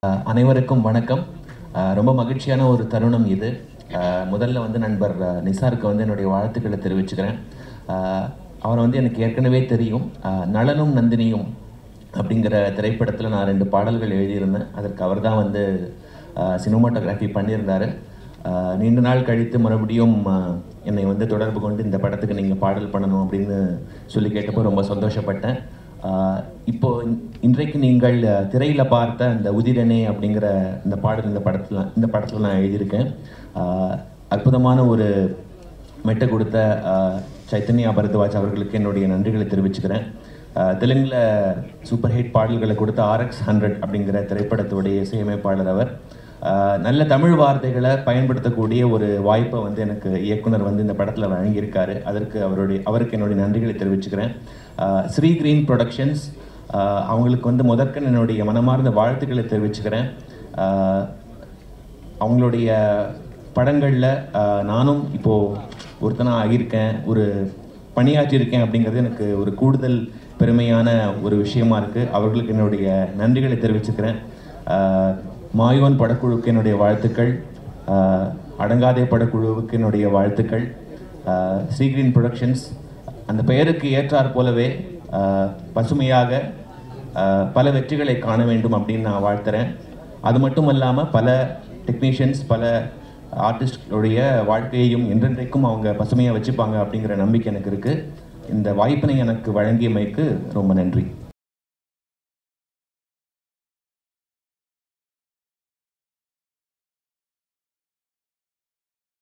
அஹ் அனைவருக்கும் வணக்கம் அஹ் ரொம்ப மகிழ்ச்சியான ஒரு தருணம் இது அஹ் முதல்ல வந்து நண்பர் அஹ் நிசாருக்கு வந்து என்னுடைய வாழ்த்துக்களை தெரிவிச்சுக்கிறேன் அஹ் அவரை வந்து எனக்கு ஏற்கனவே தெரியும் அஹ் நளனும் நந்தினியும் அப்படிங்கிற திரைப்படத்தில் நான் ரெண்டு பாடல்கள் எழுதியிருந்தேன் அதற்கு அவர் தான் வந்து சினிமாட்டோகிராஃபி பண்ணியிருந்தார் அஹ் நீண்ட நாள் கழித்து மறுபடியும் அஹ், என்னை வந்து தொடர்பு கொண்டு இந்த படத்துக்கு நீங்கள் பாடல் பண்ணணும் அப்படின்னு சொல்லி கேட்டப்போ ரொம்ப சந்தோஷப்பட்டேன் ஆஹ் இப்போ இன்- இன்றைக்கு நீங்கள் அஹ், திரையில பார்த்த அந்த உதிரனே அப்படிங்கிற இந்த பாடல் இந்த படத்துல இந்த படத்துல நான் எழுதியிருக்கேன் ஆஹ், அற்புதமான ஒரு மெட்டை கொடுத்த ஆஹ், சைத்தன்யா பரத்வாஜ் அவர்களுக்கு என்னுடைய நன்றிகளை தெரிவிச்சுக்கிறேன் ஆஹ், தெலுங்குல சூப்பர் ஹிட் பாடல்களை கொடுத்த ஆர்எக்ஸ் ஹண்ட்ரட் அப்படிங்கிற திரைப்படத்துடைய இசையமைப்பாளர் அவர் ஆஹ், நல்ல தமிழ் வார்த்தைகளை பயன்படுத்தக்கூடிய ஒரு வாய்ப்பை வந்து எனக்கு இயக்குனர் வந்து இந்த படத்தில் வழங்கியிருக்காரு அதற்கு அவருடைய அவருக்கு என்னுடைய நன்றிகளை தெரிவிச்சுக்கிறேன் ஆஹ், ஸ்ரீ கிரீன் ப்ரொடக்ஷன்ஸ் ஆஹ், அவங்களுக்கு வந்து முதற்கன் என்னுடைய மனமார்ந்த வாழ்த்துக்களை தெரிவிச்சுக்கிறேன் ஆஹ், அவங்களுடைய படங்களில் நானும் இப்போது ஒருத்தனாக ஆகியிருக்கேன் ஒரு பணியாற்றியிருக்கேன் அப்படிங்கிறது எனக்கு ஒரு கூடுதல் பெருமையான ஒரு விஷயமா இருக்குது அவர்களுக்கு என்னுடைய நன்றிகளை தெரிவிச்சுக்கிறேன் ஆஹ், மாயோன் படக்குழுவுக்கு என்னுடைய வாழ்த்துக்கள் ஆஹ், அடங்காதே படக்குழுவுக்கு என்னுடைய வாழ்த்துக்கள் ஆஹ், ஸ்ரீகிரீன் ப்ரொடக்ஷன்ஸ் அந்த பெயருக்கு ஏற்றாற் போலவே ஆஹ், பசுமையாக ஆஹ், பல வெற்றிகளை காண வேண்டும் அப்படின்னு நான் வாழ்த்துறேன் அது மட்டும் இல்லாமல் பல டெக்னீஷியன்ஸ் பல ஆர்டிஸ்ட்களுடைய வாழ்க்கையையும் என்றென்றைக்கும் அவங்க பசுமையாக வச்சுப்பாங்க அப்படிங்கிற நம்பிக்கை எனக்கு இருக்குது இந்த வாய்ப்பினை எனக்கு வழங்கியமைக்கு ரொம்ப நன்றி